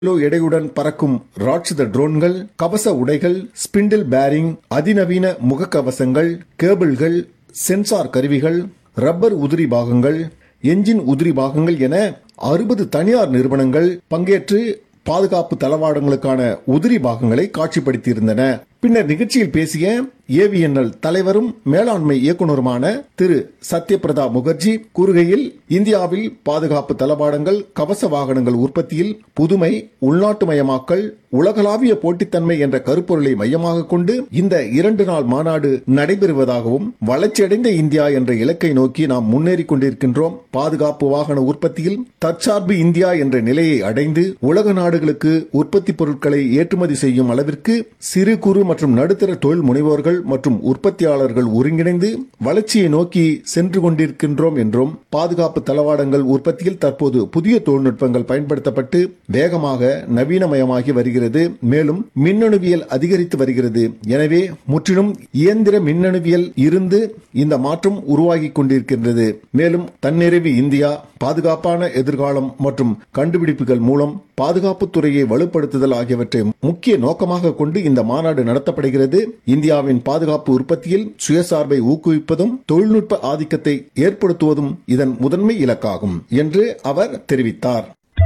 kilo எடையுடன் பறக்கும் ராட்சத ட்ரோன்கள் கவச உடைகள் ஸ்பிண்டில் பேரிங் அதிநவீன முகக்கவசங்கள் கேபிள்கள் சென்சார் கருவிகள் ரப்பர் உதிரி பாகங்கள் என்ஜின் உதிரி பாகங்கள் என அறுபது தனியார் நிறுவனங்கள் பங்கேற்று பாதுகாப்பு தளவாடங்களுக்கான உதிரி பாகங்களை காட்சிப்படுத்தியிருந்தன பின்னர் நிகழ்ச்சியில் பேசிய ஏவிஎன்எல் தலைவரும் மேலாண்மை இயக்குநருமான திரு சத்யபிரதா முகர்ஜி கூறுகையில் இந்தியாவில் பாதுகாப்பு தளவாடங்கள் கவச வாகனங்கள் உற்பத்தியில் புதுமை உள்நாட்டுமயமாக்கல் உலகளாவிய போட்டித்தன்மை என்ற கருப்பொருளை மையமாக கொண்டு இந்த இரண்டு நாள் மாநாடு நடைபெறுவதாகவும் வளர்ச்சியடைந்த இந்தியா என்ற இலக்கை நோக்கி நாம் முன்னேறி கொண்டிருக்கின்றோம் பாதுகாப்பு வாகன உற்பத்தியில் தற்சார்பு இந்தியா என்ற நிலையை அடைந்து உலக நாடுகளுக்கு உற்பத்தி பொருட்களை ஏற்றுமதி செய்யும் அளவிற்கு சிறு குறு மற்றும் நடுத்தர தொழில் முனைவோர்கள் மற்றும் உற்பத்தியாளர்கள் ஒருங்கிணைந்து வளர்ச்சியை நோக்கி சென்று கொண்டிருக்கின்றோம் என்றும் பாதுகாப்பு தளவாடங்கள் உற்பத்தியில் தற்போது புதிய தொழில்நுட்பங்கள் பயன்படுத்தப்பட்டு வேகமாக நவீனமயமாகி வருகிறது மேலும் மின்னணுவியல் அதிகரித்து வருகிறது எனவே முற்றிலும் இயந்திர மின்னணுவியல் இருந்து இந்த மாற்றம் உருவாகி கொண்டிருக்கின்றது மேலும் தன்னிறைவு இந்தியா பாதுகாப்பான எதிர்காலம் மற்றும் கண்டுபிடிப்புகள் மூலம் பாதுகாப்பு துறையை வலுப்படுத்துதல் ஆகியவற்றை முக்கிய நோக்கமாக கொண்டு இந்த மாநாடு நடத்தப்படுகிறது இந்தியாவின் பாதுகாப்பு உற்பத்தியில் சுயசார்பை ஊக்குவிப்பதும் தொழில்நுட்ப ஆதிக்கத்தை ஏற்படுத்துவதும் இதன் முதன்மை இலக்காகும் என்று அவர் தெரிவித்தார்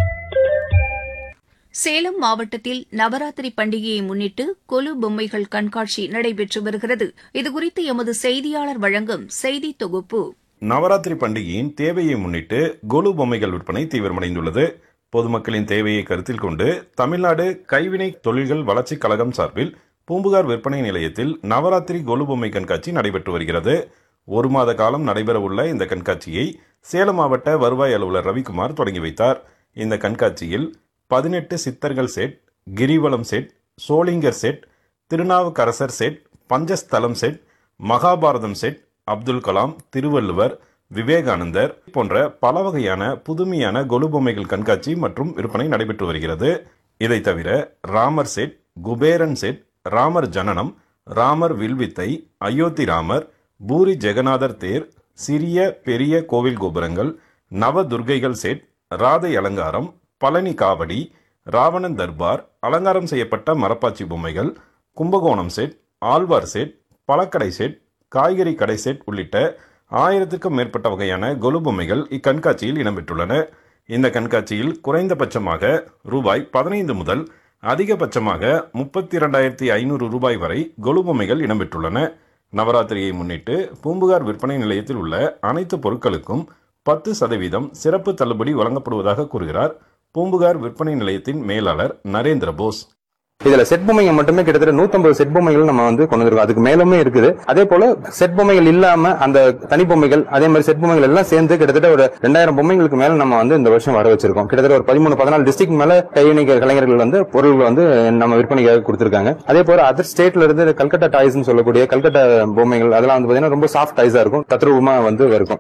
சேலம் மாவட்டத்தில் நவராத்திரி பண்டிகையை முன்னிட்டு கொலு பொம்மைகள் கண்காட்சி நடைபெற்று வருகிறது இதுகுறித்து எமது செய்தியாளர் வழங்கும் செய்தி தொகுப்பு நவராத்திரி பண்டிகையின் தேவையை முன்னிட்டு கொலு பொம்மைகள் விற்பனை தீவிரமடைந்துள்ளது பொதுமக்களின் தேவையை கருத்தில் கொண்டு தமிழ்நாடு கைவினை தொழில்கள் வளர்ச்சிக் கழகம் சார்பில் பூம்புகார் விற்பனை நிலையத்தில் நவராத்திரி கொலு பொம்மை கண்காட்சி நடைபெற்று வருகிறது ஒரு மாத காலம் நடைபெறவுள்ள இந்த கண்காட்சியை சேலம் மாவட்ட வருவாய் அலுவலர் ரவிக்குமார் தொடங்கி வைத்தார் இந்த கண்காட்சியில் பதினெட்டு சித்தர்கள் செட் கிரிவலம் set Sholinghur set Thirunavukkarasar set பஞ்சஸ்தலம் செட் மகாபாரதம் செட் அப்துல் கலாம் திருவள்ளுவர் விவேகானந்தர் போன்ற பல வகையான புதுமையான கொலு பொம்மைகள் கண்காட்சி மற்றும் விற்பனை நடைபெற்று வருகிறது இதை தவிர ராமர் செட் குபேரன் செட் ராமர் ஜனனம் ராமர் வில்வித்தை அயோத்தி ராமர் பூரி ஜெகநாதர் தேர் சிறிய பெரிய கோவில் கோபுரங்கள் நவ துர்க்கைகள் செட் ராதை அலங்காரம் பழனி காவடி ராவணன் தர்பார் அலங்காரம் செய்யப்பட்ட மரப்பாச்சி பொம்மைகள் கும்பகோணம் செட் ஆழ்வார் செட் பழக்கடை செட் காய்கறி கடை செட் உள்ளிட்ட ஆயிரத்திற்கும் மேற்பட்ட வகையான கொலு பொம்மைகள் இக்கண்காட்சியில் இடம்பெற்றுள்ளன இந்த கண்காட்சியில் குறைந்தபட்சமாக ரூபாய் பதினைந்து முதல் அதிகபட்சமாக முப்பத்தி இரண்டாயிரத்தி ஐநூறு ரூபாய் வரை கொலு பொம்மைகள் இடம்பெற்றுள்ளன நவராத்திரியை முன்னிட்டு பூம்புகார் விற்பனை நிலையத்தில் உள்ள அனைத்து பொருட்களுக்கும் பத்து சதவீதம் சிறப்பு தள்ளுபடி வழங்கப்படுவதாக கூறுகிறார் பூம்புகார் விற்பனை நிலையத்தின் மேலாளர் நரேந்திர போஸ் இதுல செட் பொம்மைகள் மட்டுமே கிட்டத்தட்ட 150 செட் பொம்மைகள் நம்ம வந்து கொண்டு வந்திருக்கோம் அதுக்கு மேலுமே இருக்குது அதே போல செட் பொம்மைகள் இல்லாம அந்த தனி பொம்மைகள் அதே மாதிரி செட் பொம்மைகள் எல்லாம் சேர்ந்து கிட்டத்தட்ட ஒரு ரெண்டாயிரம் பொம்மைகளுக்கு மேல நம்ம வந்து இந்த வருஷம் வர வச்சிருக்கோம் கிட்டத்தட்ட ஒரு பதிமூணு பதினாலு டிஸ்ட்ரிக்ட் மேல கைவினை கலைஞர்கள் வந்து பொருள்கள் வந்து நம்ம விற்பனைக்காக கொடுத்திருக்காங்க அதே போல அதர் ஸ்டேட்ல இருந்து கல்கட்டா டாய்ஸ்னு சொல்லக்கூடிய கல்கட்டா பொம்மைகள் அதெல்லாம் வந்து பாத்தீங்கன்னா ரொம்ப சாஃப்ட் டாய்ஸா இருக்கும் தத்ரூபமா வந்து இருக்கும்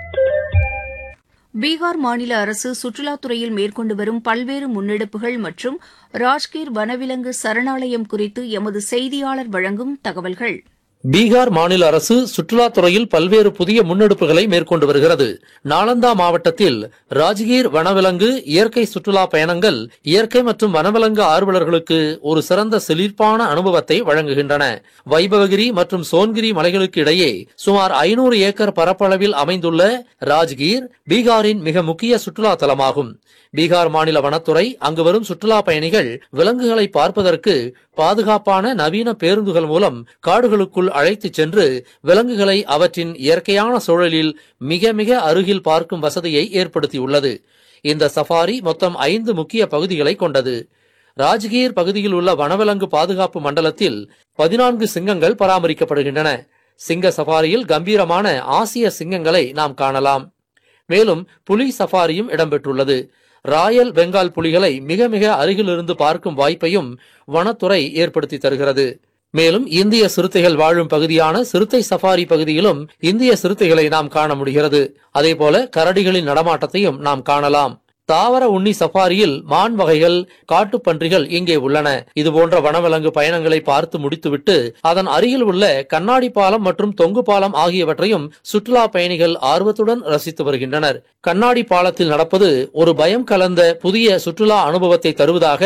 பீகார் மாநில அரசு சுற்றுலாத்துறையில் மேற்கொண்டு வரும் பல்வேறு முன்னெடுப்புகள் மற்றும் ராஜ்கீர் வனவிலங்கு சரணாலயம் குறித்து எமது செய்தியாளர் வழங்கும் தகவல்கள் பீகார் மாநில அரசு சுற்றுலாத்துறையில் பல்வேறு புதிய முன்னெடுப்புகளை மேற்கொண்டு வருகிறது நாலந்தா மாவட்டத்தில் ராஜ்கீர் வனவிலங்கு இயற்கை சுற்றுலா பயணங்கள் இயற்கை மற்றும் வனவிலங்கு ஆர்வலர்களுக்கு ஒரு சிறந்த செழிப்பான அனுபவத்தை வழங்குகின்றன வைபவகிரி மற்றும் சோன்கிரி மலைகளுக்கு இடையே சுமார் ஐநூறு ஏக்கர் பரப்பளவில் அமைந்துள்ள ராஜ்கீர் பீகாரின் மிக முக்கிய சுற்றுலா தலமாகும் பீகார் மாநில வனத்துறை அங்கு வரும் சுற்றுலா பயணிகள் விலங்குகளை பார்ப்பதற்கு பாதுகாப்பான நவீன பேருந்துகள் மூலம் காடுகளுக்குள் அழைத்துச் சென்று விலங்குகளை அவற்றின் இயற்கையான சூழலில் மிக மிக அருகில் பார்க்கும் வசதியை ஏற்படுத்தியுள்ளது இந்த சஃபாரி மொத்தம் ஐந்து முக்கிய பகுதிகளை கொண்டது ராஜ்கீர் பகுதியில் உள்ள வனவிலங்கு பாதுகாப்பு மண்டலத்தில் பதினான்கு சிங்கங்கள் பராமரிக்கப்படுகின்றன சிங்க சஃபாரியில் கம்பீரமான ஆசிய சிங்கங்களை நாம் காணலாம் மேலும் புலி சஃபாரியும் இடம்பெற்றுள்ளது ராயல் பெங்கால் புலிகளை மிக மிக அருகிலிருந்து பார்க்கும் வாய்ப்பையும் வனத்துறை ஏற்படுத்தி தருகிறது மேலும் இந்திய சிறுத்தைகள் வாழும் பகுதியான சிறுத்தை சஃபாரி பகுதியிலும் இந்திய சிறுத்தைகளை நாம் காண முடிகிறது அதேபோல கரடிகளின் நடமாட்டத்தையும் நாம் காணலாம் தாவர உண்ணி சஃபாரியில் மான் வகைகள் காட்டுப்பன்றிகள் இங்கே உள்ளன இதுபோன்ற வனவிலங்கு பயணங்களை பார்த்து முடித்துவிட்டு அதன் அருகில் உள்ள கண்ணாடி பாலம் மற்றும் தொங்கு பாலம் ஆகியவற்றையும் சுற்றுலா பயணிகள் ஆர்வத்துடன் ரசித்து வருகின்றனர் கண்ணாடி பாலத்தில் நடப்பது ஒரு பயம் கலந்த புதிய சுற்றுலா அனுபவத்தை தருவதாக